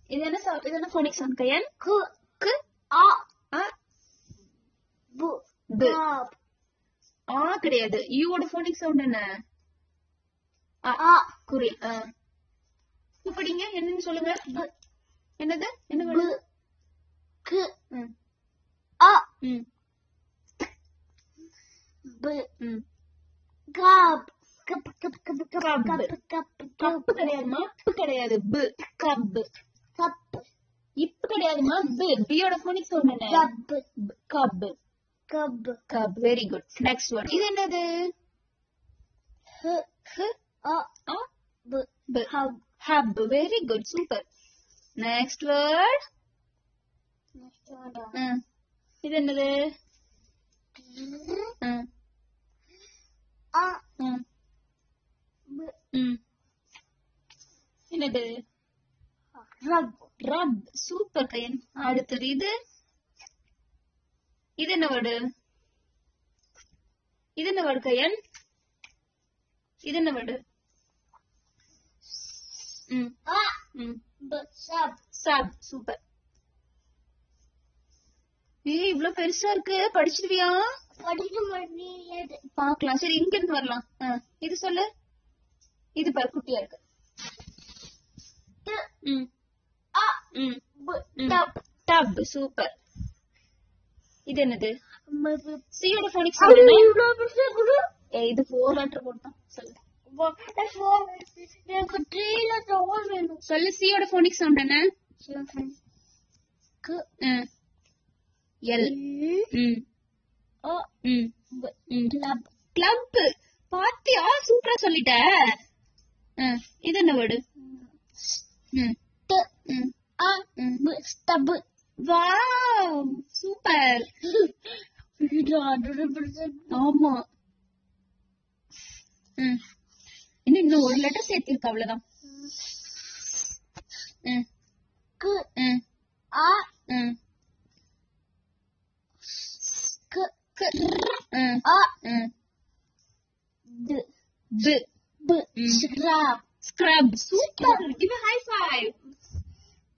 இது என்ன sound- இது என்ன phonics sound கையன் கு கு ஆ ஆ பு பு காப் ஆ கிடையாது யூவோட phonics sound என்ன ஆ ஆ குறி ஆ இப்ப படிங்க என்னன்னு சொல்லுங்க பு என்னது என்ன பு word? கு ம் ஆ ம் பு ம் cup cup cup cup cup cup. Cup cup cup கிடையாதுமா இப்பு கிடையாது பு கப்பு கப் இப்பு கிடையாதுமா பு பியோட phonics sound என்ன cup cup cup cup very good next one இது என்னது ஹ ஹ ஆ ஆ பு பு hub hub very good super next word next word இது என்னது ம், ஆ ம், பு ம். என்னது ரப் ரப் சூப்பர் கையன் அடுத்தது இது இது என்ன வேர்டு இது என்ன வேர்டு கையன் இது என்ன வேர்டு ம் ஆ ம் பு சப் சப் சூப்பர் ஏய் இவ்ளோ பெருசா இருக்கு படிச்சிருவியா படிக்க முடியாது பாக்கலாம் சரி இங்க இருந்து வரலாம் ஆ, இது சொல்லு இது பாரு குட்டியா இருக்கு டு ம் ஆ ம் பு ம். டப் டப் சூப்பர் இது என்னது ம பு சியோட போனிக்ஸ் அது என்ன இவ்வளோ பெருசா குடு ஏய் இது ஃபோர் லெட்டர் போட்டான் சொல்லு எனக்கு த்ரீல தோல் வேணும் சொல்லு சியோட போனிக்ஸ் சவுண்ட் என்ன கு எல் ம் ஆ ம் பு ம் லப் கிளப் பாத்தியா சூப்பரா சொல்லிட்ட ஆ, இது என்ன வேர்டு ம் டு ம் ஆ ம் பு ஸ்டப் வாவ் சூப்பர் ஆமா ம் இன்னும் இன்னும் ஒரு லெட்டர் சேர்த்திருக்க அவ்வளவுதான் ம் கு ம் ஆ ம் கு கு ம் ஆ ம் து பு பு ம். Scrap scrub super give high five